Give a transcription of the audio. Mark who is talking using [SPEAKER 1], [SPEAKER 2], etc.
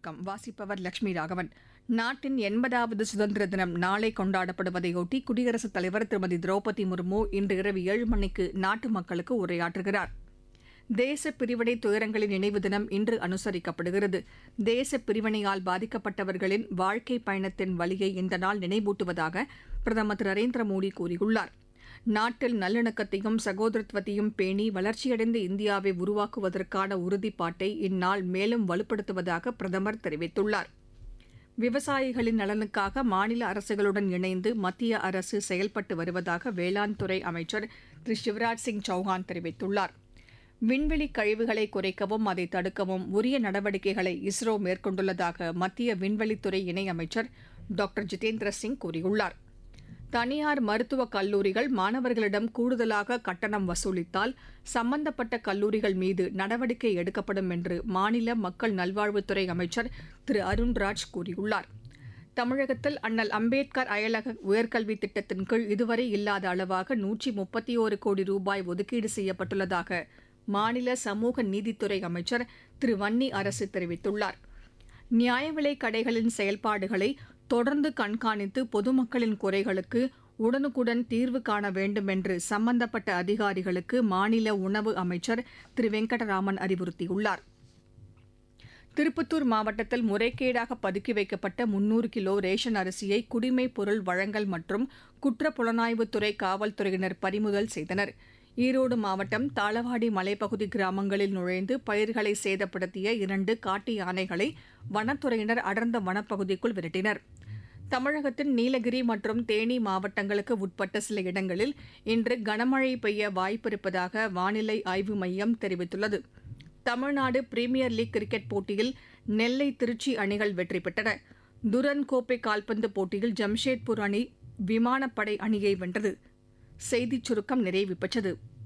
[SPEAKER 1] வணக்கம் வாசிப்பவர் லட்சுமி ராகவன் நாட்டின் எண்பதாவது சுதந்திர தினம் நாளை கொண்டாடப்படுவதையொட்டி குடியரசுத் தலைவர் திருமதி திரௌபதி முர்மு இன்று இரவு ஏழு மணிக்கு நாட்டு மக்களுக்கு உரையாற்றுகிறார் தேச பிரிவினை துயரங்களின் நினைவு தினம் இன்று அனுசரிக்கப்படுகிறது தேச பிரிவினையால் பாதிக்கப்பட்டவர்களின் வாழ்க்கை பயணத்தின் வலியை இந்த நாள் நினைவூட்டுவதாக பிரதமர் திரு நரேந்திர மோடி கூறியுள்ளார் நாட்டில் நல்லிணக்கத்தையும் சகோதரத்துவத்தையும் பேணி வளர்ச்சியடைந்த இந்தியாவை உருவாக்குவதற்கான உறுதிப்பாட்டை இந்நாள் மேலும் வலுப்படுத்துவதாக பிரதமர் தெரிவித்துள்ளார் விவசாயிகளின் நலனுக்காக மாநில அரசுகளுடன் இணைந்து மத்திய அரசு செயல்பட்டு வருவதாக வேளாண் துறை அமைச்சர் திரு சிவராஜ் சிங் சௌஹான் தெரிவித்துள்ளார் விண்வெளி கழிவுகளை குறைக்கவும் அதை தடுக்கவும் உரிய நடவடிக்கைகளை இஸ்ரோ மேற்கொண்டுள்ளதாக மத்திய விண்வெளித்துறை இணையமைச்சர் டாக்டர் ஜிதேந்திர சிங் கூறியுள்ளார் தனியார் மருத்துவக் கல்லூரிகள் மாணவர்களிடம் கூடுதலாக கட்டணம் வசூலித்தால் சம்பந்தப்பட்ட கல்லூரிகள் மீது நடவடிக்கை எடுக்கப்படும் என்று மாநில மக்கள் நல்வாழ்வுத்துறை அமைச்சர் திரு அருண்ராஜ் கூறியுள்ளார் தமிழகத்தில் அண்ணல் அம்பேத்கர் அயலக உயர்கல்வி திட்டத்தின் கீழ் இதுவரை இல்லாத அளவாக நூற்றி முப்பத்தி ஒரு கோடி ரூபாய் ஒதுக்கீடு செய்யப்பட்டுள்ளதாக மாநில சமூக நீதித்துறை அமைச்சர் திரு வன்னி அரசு தெரிவித்துள்ளார் நியாய விலைக் கடைகளின் செயல்பாடுகளை தொடர்ந்து கண்காணித்து பொதுமக்களின் குறைகளுக்கு உடனுக்குடன் தீர்வு காண வேண்டும் என்று சம்பந்தப்பட்ட அதிகாரிகளுக்கு மாநில உணவு அமைச்சர் திரு வெங்கடராமன் அறிவுறுத்தியுள்ளார் திருப்பத்தூர் மாவட்டத்தில் முறைகேடாக பதுக்கி வைக்கப்பட்ட முன்னூறு கிலோ ரேஷன் அரிசியை குடிமைப் பொருள் வழங்கல் மற்றும் குற்ற புலனாய்வுத்துறை காவல்துறையினர் பறிமுதல் செய்தனர் ஈரோடு மாவட்டம் தாளவாடி மலைப்பகுதி கிராமங்களில் நுழைந்து பயிர்களை சேதப்படுத்திய இரண்டு காட்டு யானைகளை வனத்துறையினர் அடர்ந்த வனப்பகுதிக்குள் விரட்டினர் தமிழகத்தின் நீலகிரி மற்றும் தேனி மாவட்டங்களுக்கு உட்பட்ட சில இடங்களில் இன்று கனமழை பெய்ய வாய்ப்பிருப்பதாக வானிலை ஆய்வு மையம் தெரிவித்துள்ளது தமிழ்நாடு பிரீமியர் லீக் கிரிக்கெட் போட்டியில் நெல்லை திருச்சி அணிகள் வெற்றி பெற்றன துரன் கோப்பை கால்பந்து போட்டியில் ஜம்ஷேத்பூர் அணி விமானப்படை அணியை வென்றது செய்திச் சுருக்கம் நிறைவு பெற்றது